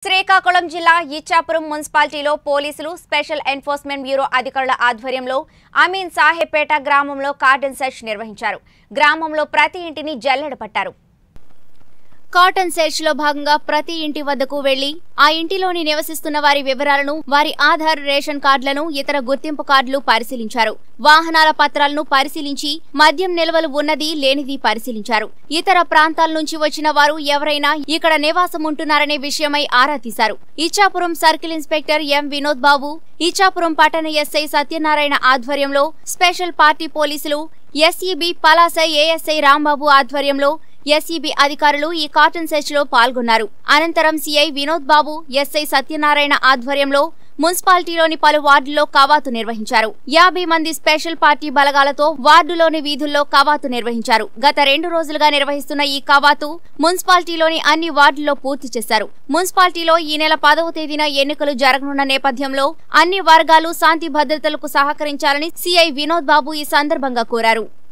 శ్రీకాకుళం జిల్లా ఇచ్చాపురం మున్సిపాలిటీలో పోలీసులు స్పెషల్ ఎన్ఫోర్స్మెంట్ బ్యూరో అధికారుల ఆధ్వర్యంలో అమీన్ సాహెబ్పేట గ్రామంలో కార్డన్ సెర్చ్ నిర్వహించారు గ్రామంలో ప్రతి ఇంటిని జల్లెడ పట్టారు కాటన్ సెర్చ్ లో భాగంగా ప్రతి ఇంటి వద్దకు వెళ్లి ఆ ఇంటిలోని నివసిస్తున్న వారి వివరాలను వారి ఆధార్ రేషన్ కార్డులను ఇతర గుర్తింపు కార్డులు పరిశీలించారు వాహనాల పత్రాలను పరిశీలించి మద్యం నిల్వలు ఉన్నది లేనిది పరిశీలించారు ఇతర ప్రాంతాల నుంచి వచ్చిన వారు ఎవరైనా ఇక్కడ నివాసం ఉంటున్నారనే విషయమై ఆరా తీశారు Ichchapuram circle inspector M Vinod Babu Ichchapuram పట్టణ ఎస్ఐ సత్యనారాయణ ఆధ్వర్యంలో స్పెషల్ పార్టీ పోలీసులు ఎస్ఈబి పలాస ఏఎస్ఐ రాంబాబు ఆధ్వర్యంలో ఎస్ఈబి అధికారులు ఈ కాటన్ సెర్చ్ లో పాల్గొన్నారు అనంతరం సీఐ వినోద్ బాబు ఎస్ఐ సత్యనారాయణ ఆధ్వర్యంలో మున్సిపాలిటీలోని పలు వార్డుల్లో కవాతు నిర్వహించారు యాభై మంది స్పెషల్ పార్టీ బలగాలతో వార్డులోని వీధుల్లో కవాతు నిర్వహించారు గత రెండు రోజులుగా నిర్వహిస్తున్న ఈ కవాతు మున్సిపాలిటీలోని అన్ని వార్డుల్లో పూర్తి చేశారు మున్సిపాలిటీలో ఈ నెల పదవ తేదీన ఎన్నికలు జరగనున్న నేపథ్యంలో అన్ని వర్గాలు శాంతి భద్రతలకు సహకరించాలని సీఐ వినోద్ బాబు ఈ సందర్భంగా కోరారు